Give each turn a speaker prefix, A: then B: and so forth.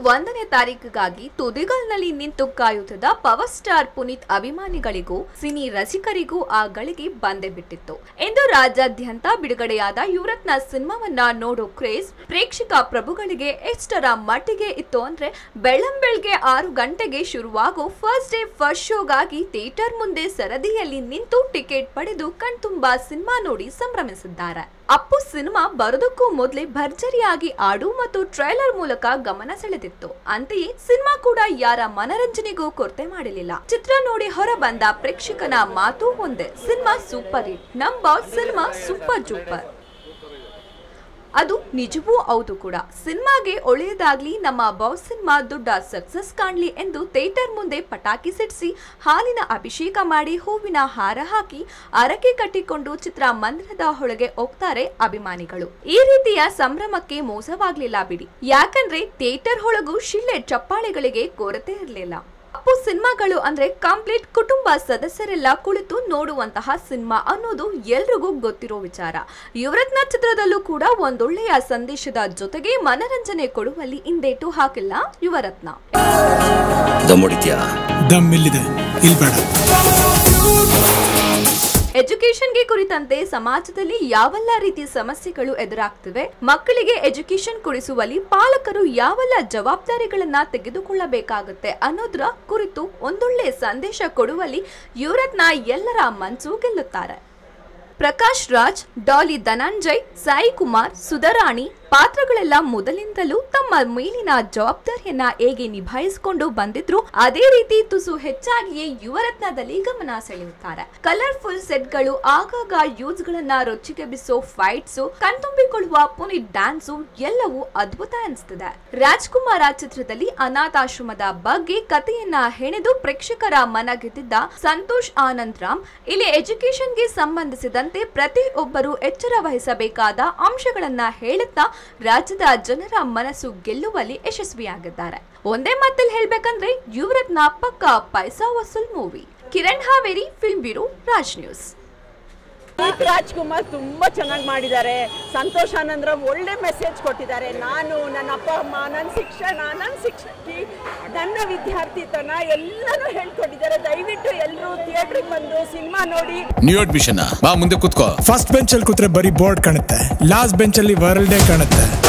A: ಒಂದನೇ ತಾರೀಕಿಗಾಗಿ ತುದಿಗಲ್ನಲ್ಲಿ ನಿಂತು ಕಾಯುತ್ತಿದ್ದ ಪವರ್ ಸ್ಟಾರ್ ಪುನೀತ್ ಅಭಿಮಾನಿಗಳಿಗೂ ಸಿನಿ ರಸಿಕರಿಗೂ ಆ ಗಳಿಗೆ ಬಂದೇ ಬಿಟ್ಟಿತ್ತು ಇಂದು ರಾಜ್ಯಾದ್ಯಂತ ಬಿಡುಗಡೆಯಾದ ಯುವರತ್ನ ಸಿನಿಮಾವನ್ನ ನೋಡೋ ಕ್ರೇಜ್ ಪ್ರೇಕ್ಷಕ ಪ್ರಭುಗಳಿಗೆ ಎಷ್ಟರ ಮಟ್ಟಿಗೆ ಇತ್ತು ಅಂದ್ರೆ ಬೆಳ್ಳಂಬೆಳ್ಗೆ ಆರು ಗಂಟೆಗೆ ಶುರುವಾಗೋ ಫಸ್ಟ್ ಡೇ ಫಸ್ಟ್ ಶೋಗಾಗಿ ಥಿಯೇಟರ್ ಮುಂದೆ ಸರದಿಯಲ್ಲಿ ನಿಂತು ಟಿಕೆಟ್ ಪಡೆದು ಕಣ್ತುಂಬಾ ಸಿನಿಮಾ ನೋಡಿ ಸಂಭ್ರಮಿಸಿದ್ದಾರೆ ಅಪ್ಪು ಸಿನಿಮಾ ಬರೋದಕ್ಕೂ ಮೊದಲೇ ಭರ್ಜರಿಯಾಗಿ ಆಡು ಮತ್ತು ಟ್ರೈಲರ್ ಮೂಲಕ ಗಮನ ಸೆಳೆದಿತ್ತು ಅಂತೆಯೇ ಸಿನಿಮಾ ಕೂಡ ಯಾರ ಮನರಂಜನೆಗೂ ಕೊರತೆ ಮಾಡಲಿಲ್ಲ ಚಿತ್ರ ನೋಡಿ ಹೊರ ಬಂದ ಪ್ರೇಕ್ಷಕನ ಮಾತು ಒಂದೇ ಸಿನಿಮಾ ಸೂಪರ್ ಹಿಟ್ ನಮ್ ಬಾಸ್ ಸಿನಿಮಾ ಸೂಪರ್ ಜೂಪರ್ ಅದು ನಿಜವೂ ಹೌದು ಕೂಡ ಸಿನಿಮಾಗೆ ಒಳ್ಳೆಯದಾಗ್ಲಿ ನಮ್ಮ ಬಾಸ್ ಸಿನಿಮಾ ದೊಡ್ಡ ಸಕ್ಸಸ್ ಕಾಣ್ಲಿ ಎಂದು ಥಿಯೇಟರ್ ಮುಂದೆ ಪಟಾಕಿ ಸಿಡಿಸಿ ಹಾಲಿನ ಅಭಿಷೇಕ ಮಾಡಿ ಹೂವಿನ ಹಾರ ಹಾಕಿ ಅರಕೆ ಕಟ್ಟಿಕೊಂಡು ಚಿತ್ರಮಂದಿರದ ಒಳಗೆ ಹೋಗ್ತಾರೆ ಅಭಿಮಾನಿಗಳು ಈ ರೀತಿಯ ಸಂಭ್ರಮಕ್ಕೆ ಮೋಸವಾಗ್ಲಿಲ್ಲ ಬಿಡಿ ಯಾಕಂದ್ರೆ ಥಿಯೇಟರ್ ಒಳಗೂ ಶಿಳ್ಳೆ ಚಪ್ಪಾಳೆಗಳಿಗೆ ಕೊರತೆ ಇರಲಿಲ್ಲ ಅಪ್ಪು ಸಿನಿಮಾಗಳು ಅಂದ್ರೆ ಕಂಪ್ಲೀಟ್ ಕುಟುಂಬ ಸದಸ್ಯರೆಲ್ಲ ಕುಳಿತು ನೋಡುವಂತಹ ಸಿನಿಮಾ ಅನ್ನೋದು ಎಲ್ರಿಗೂ ಗೊತ್ತಿರೋ ವಿಚಾರ ಯುವರತ್ನ ಚಿತ್ರದಲ್ಲೂ ಕೂಡ ಒಂದೊಳ್ಳೆಯ ಸಂದೇಶದ ಜೊತೆಗೆ ಮನರಂಜನೆ ಕೊಡುವಲ್ಲಿ ಹಿಂದೇಟು ಹಾಕಿಲ್ಲ ಯುವರತ್ನ
B: ದಮ್ಮೊಡಿದ್ಯಾ
C: ದಮ್ ಇಲ್ಲಿದೆ ಇಲ್ಲಿ ಬೇಡ
A: ಎಜುಕೇಶನ್ಗೆ ಕುರಿತಂತೆ ಸಮಾಜದಲ್ಲಿ ಯಾವೆಲ್ಲ ರೀತಿಯ ಸಮಸ್ಯೆಗಳು ಎದುರಾಗ್ತಿವೆ ಮಕ್ಕಳಿಗೆ ಎಜುಕೇಶನ್ ಕೊಡಿಸುವಲ್ಲಿ ಪಾಲಕರು ಯಾವೆಲ್ಲ ಜವಾಬ್ದಾರಿಗಳನ್ನ ತೆಗೆದುಕೊಳ್ಳಬೇಕಾಗುತ್ತೆ ಅನ್ನೋದ್ರ ಕುರಿತು ಒಂದೊಳ್ಳೆ ಸಂದೇಶ ಕೊಡುವಲ್ಲಿ ಯುವರತ್ನ ಎಲ್ಲರ ಮನಸ್ಸು ಗೆಲ್ಲುತ್ತಾರೆ ಪ್ರಕಾಶ್ ರಾಜ್ ಡಾಲಿ ಧನಂಜಯ್ ಸಾಯಿ ಕುಮಾರ್ ಸುಧರಾಣಿ ಪಾತ್ರಗಳೆಲ್ಲ ಮೊದಲಿಂದಲೂ ತಮ್ಮ ಮೇಲಿನ ಜವಾಬ್ದಾರಿಯನ್ನ ಹೇಗೆ ನಿಭಾಯಿಸಿಕೊಂಡು ಬಂದಿದ್ರು ಅದೇ ರೀತಿ ತುಸು ಹೆಚ್ಚಾಗಿಯೇ ಯುವರತ್ನದಲ್ಲಿ ಗಮನ ಸೆಳೆಯುತ್ತಾರೆ ಕಲರ್ಫುಲ್ ಸೆಟ್ಗಳು ಆಗಾಗ ಯೂಸ್ ಗಳನ್ನ ರೊಚ್ಚಿಗೆಬ್ಬಿಸೋ ಫೈಟ್ಸ್ ಕಣ್ತುಂಬಿಕೊಳ್ಳುವ ಪುನೀತ್ ಡ್ಯಾನ್ಸು ಎಲ್ಲವೂ ಅದ್ಭುತ ಅನಿಸ್ತಿದೆ ರಾಜ್ಕುಮಾರ ಚಿತ್ರದಲ್ಲಿ ಅನಾಥಾಶ್ರಮದ ಬಗ್ಗೆ ಕಥೆಯನ್ನ ಹೆಣೆದು ಪ್ರೇಕ್ಷಕರ ಮನ ಗೆದ್ದಿದ್ದ ಸಂತೋಷ್ ಆನಂದ್ ರಾಮ್ ಇಲ್ಲಿ ಎಜುಕೇಶನ್ಗೆ ಸಂಬಂಧಿಸಿದಂತೆ ಪ್ರತಿಯೊಬ್ಬರು ಎಚ್ಚರ ವಹಿಸಬೇಕಾದ ಅಂಶಗಳನ್ನ ಹೇಳುತ್ತಾ ರಾಜ್ಯದ ಜನರ ಮನಸ್ಸು ಗೆಲ್ಲುವಲ್ಲಿ ಯಶಸ್ವಿಯಾಗಿದ್ದಾರೆ ಒಂದೇ ಮಾತಲ್ಲಿ ಹೇಳ್ಬೇಕಂದ್ರೆ ಯುವರತ್ನ ಪಕ್ಕ ಪೈಸಾ ವಸೂಲ್ movie Kiran Haveri film bureau Raj news
D: Puneeth Rajkumar ತುಂಬಾ ಚೆನ್ನಾಗಿ ಮಾಡಿದ್ದಾರೆ ಸಂತೋಷ್ ಆನಂದ್ರ ಒಳ್ಳೆ ಮೆಸೇಜ್ ಕೊಟ್ಟಿದ್ದಾರೆ ನಾನು ನನ್ನ ಅಪ್ಪ ಅಮ್ಮ ನನ್ನ ಶಿಕ್ಷಣ ನನ್ನ ಶಿಕ್ಷಕಿ ನನ್ನ ವಿದ್ಯಾರ್ಥಿತನ ಎಲ್ಲನೂ ಹೇಳ್ಕೊಟ್ಟಿದ್ದಾರೆ ದಯವಿಟ್ಟು ಎಲ್ಲರೂ ಥಿಯೇಟ್ರಿಗೆ ಬಂದು ಸಿನಿಮಾ ನೋಡಿ
B: ನ್ಯೂ ಅಡ್ಮಿಷನ್ ಬಾ ಮುಂದೆ ಕುತ್ಕೋ
C: ಫಸ್ಟ್ ಬೆಂಚಲ್ಲಿ ಕೂತ್ರೆ ಬರೀ ಬೋರ್ಡ್ ಕಾಣುತ್ತೆ ಲಾಸ್ಟ್ ಬೆಂಚಲ್ಲಿ ವರ್ಲ್ಡೇ ಕಾಣುತ್ತೆ